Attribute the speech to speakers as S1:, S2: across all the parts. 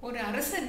S1: ஒரு அரசன்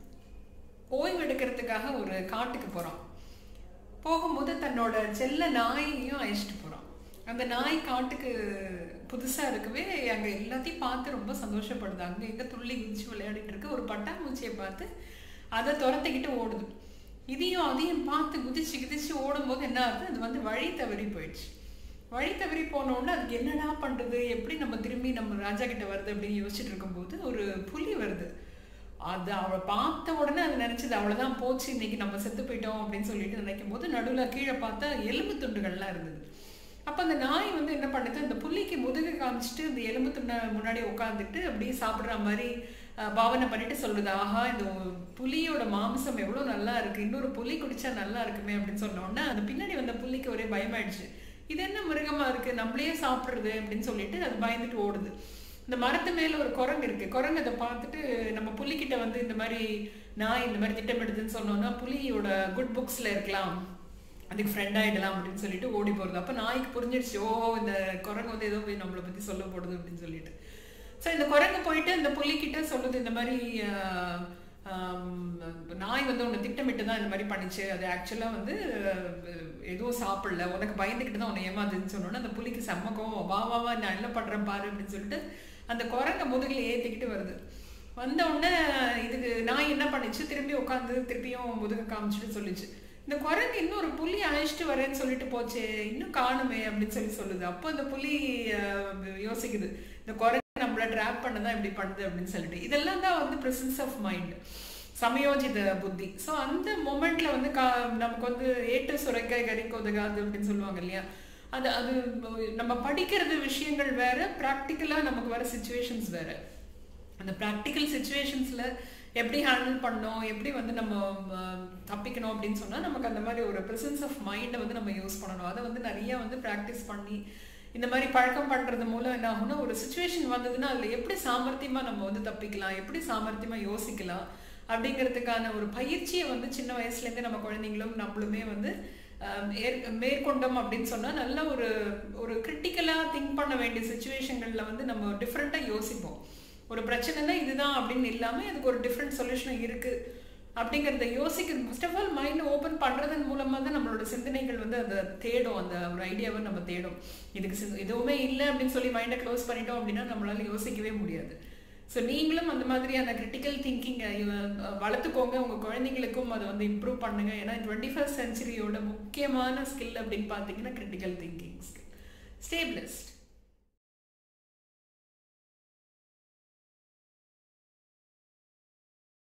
S1: ஓய்வு எடுக்கிறதுக்காக ஒரு காட்டுக்கு போறான் போகும்போது தன்னோட செல்ல நாயையும் அழைச்சிட்டு போறான் அந்த நாய் காட்டுக்கு புதுசா இருக்கவே அங்க எல்லாத்தையும் பார்த்து ரொம்ப சந்தோஷப்படுது அங்க எங்க துள்ளி குதிச்சு விளையாடிட்டு இருக்கு ஒரு பட்டாம்பூச்சியை பார்த்து அதை துரத்திக்கிட்டு ஓடுது இதையும் அதையும் பார்த்து குதிச்சு குதிச்சு ஓடும்போது என்ன ஆகுது அது வந்து வழி தவறி போயிடுச்சு வழி தவறி போன உடனே அதுக்கு என்னடா பண்றது எப்படி நம்ம திரும்பி நம்ம ராஜா கிட்ட வருது அப்படின்னு யோசிச்சுட்டு இருக்கும்போது ஒரு புலி வருது அது அவளை பார்த்த உடனே அது நினைச்சது அவ்வளவுதான் போச்சு இன்னைக்கு நம்ம செத்து போயிட்டோம் அப்படின்னு சொல்லிட்டு நினைக்கும் போது நடுவில் கீழே பார்த்தா எலும்பு துண்டுகள்லாம் இருந்தது அப்ப அந்த நாய் வந்து என்ன பண்ணுது அந்த புலிக்கு முதுகு காமிச்சிட்டு அந்த எலும்பு துண்டை முன்னாடி உட்காந்துட்டு அப்படியே சாப்பிடுற மாதிரி அஹ், பாவனை பண்ணிட்டு சொல்லுது ஆஹா இந்த புலியோட மாம்சம் எவ்வளவு நல்லா இருக்கு இன்னொரு புலி குடிச்சா நல்லா இருக்குமே அப்படின்னு சொன்ன உடனே அந்த பின்னாடி வந்த புலிக்கு ஒரே பயமாயிடுச்சு இது என்ன மிருகமா இருக்கு நம்மளே சாப்பிடுறது அப்படின்னு சொல்லிட்டு அது பயந்துட்டு ஓடுது இந்த மரத்து மேல ஒரு குரங்கு இருக்கு குரங்கு அதை பார்த்துட்டு நம்ம புலிகிட்ட வந்து இந்த மாதிரி நாய் இந்த மாதிரி திட்டமிடுதுன்னு சொன்னோம்னா புலியோட குட் புக்ஸ்ல இருக்கலாம் அதுக்கு ஃப்ரெண்ட் ஆயிடலாம் அப்படின்னு சொல்லிட்டு ஓடி போறது அப்ப நாய்க்கு புரிஞ்சிடுச்சு ஓ இந்த குரங்கு வந்து ஏதோ போய் நம்மளை பத்தி சொல்ல போடுது அப்படின்னு சொல்லிட்டு ஸோ இந்த குரங்கு போயிட்டு இந்த புலிகிட்ட சொல்லுது இந்த மாதிரி ஆஹ், ஆம், நாய் வந்து உன்னை திட்டமிட்டு தான் இந்த மாதிரி பண்ணிச்சு அது ஆக்சுவலா வந்து அஹ், எதுவும் சாப்பிடல உனக்கு பயந்துக்கிட்டு தான் உன்னை ஏமாத்துன்னு சொன்னோன்னே அந்த புலிக்கு செம்ம கோவம் வா வா வா நான் என்ன பண்றேன் பாரு அப்படின்னு சொல்லிட்டு அந்த குரங்க முதுகில் ஏத்திக்கிட்டு வருது வந்த உடனே இதுக்கு நாய் என்ன பண்ணுச்சு திரும்பி உட்காந்து திருப்பியும் முதுகு காமிச்சிட்டு சொல்லிச்சு இந்த குரங்கு இன்னும் ஒரு புலி அழைச்சிட்டு வரேன்னு சொல்லிட்டு போச்சே இன்னும் காணுமே அப்படின்னு சொல்லி சொல்லுது அப்போ அந்த புலி அஹ், யோசிக்குது இந்த குரங்கு நம்மள ட்ராப் பண்ணதான் இப்படி பண்ணுது அப்படின்னு சொல்லிட்டு இதெல்லாம் தான் வந்து பிரசன்ஸ் ஆஃப் மைண்ட் சமயோஜித புத்தி ஸோ அந்த மொமெண்ட்ல வந்து கா நமக்கு வந்து ஏட்டு சுரைக்காய் கறி கொதகாது அப்படின்னு சொல்லுவாங்க இல்லையா அது அது நம்ம படிக்கிறது விஷயங்கள் வேற ப்ராக்டிக்கலா நமக்கு வர சுச்சுவேஷன்ஸ் வேற அந்த ப்ராக்டிக்கல் சுச்சுவேஷன்ஸ்ல எப்படி ஹேண்டில் பண்ணோம் எப்படி வந்து நம்ம ஆஹ், தப்பிக்கணும் அப்படின்னு சொன்னா நமக்கு அந்த மாதிரி ஒரு பிரசன்ஸ் ஆஃப் மைண்டை வந்து நம்ம யூஸ் பண்ணணும் அதை வந்து நிறைய வந்து ப்ராக்டிஸ் பண்ணி இந்த மாதிரி பழக்கம் பண்றது மூலம் என்ன ஆகும்னா ஒரு சுச்சுவேஷன் வந்ததுன்னா அதுல எப்படி சாமர்த்தியமா நம்ம வந்து தப்பிக்கலாம் எப்படி சாமர்த்தியமா யோசிக்கலாம் அப்படிங்கிறதுக்கான ஒரு பயிற்சியை வந்து சின்ன வயசுல இருந்தே நம்ம குழந்தைங்களும் நம்மளுமே வந்து ஆஹ், ஏற்- மேற்கொண்டோம் அப்படின்னு சொன்னா நல்ல ஒரு ஒரு கிரிட்டிக்கலா திங்க் பண்ண வேண்டிய சுச்சுவேஷன்கள்ல வந்து நம்ம டிஃப்ரெண்டா யோசிப்போம் ஒரு பிரச்சனைனா இதுதான் அப்படின்னு இல்லாம இதுக்கு ஒரு டிஃப்ரெண்ட் சொல்யூஷன் இருக்கு அப்படிங்கறத யோசிக்கிறது first of all mind open பண்றதன் மூலமா தான் நம்மளோட சிந்தனைகள் வந்து அதை தேடும் அந்த ஒரு ஐடியாவை நம்ம தேடும் இதுக்கு சிந்த- எதுவுமே இல்லை அப்படின்னு சொல்லி மைண்டை க்ளோஸ் பண்ணிட்டோம் அப்படின்னா நம்மளால யோசிக்கவே முடியாது ஸோ நீங்களும் அந்த மாதிரியான கிரிட்டிக்கல் திங்கிங் வளர்த்துக்கோங்க உங்க குழந்தைங்களுக்கும் அதை வந்து இம்ப்ரூவ் பண்ணுங்க ஏன்னா டுவெண்ட்டி ஃபர்ஸ்ட் சென்ச்சுரியோட முக்கியமான ஸ்கில் அப்படின்னு பார்த்தீங்கன்னா critical thinking skill stay blessed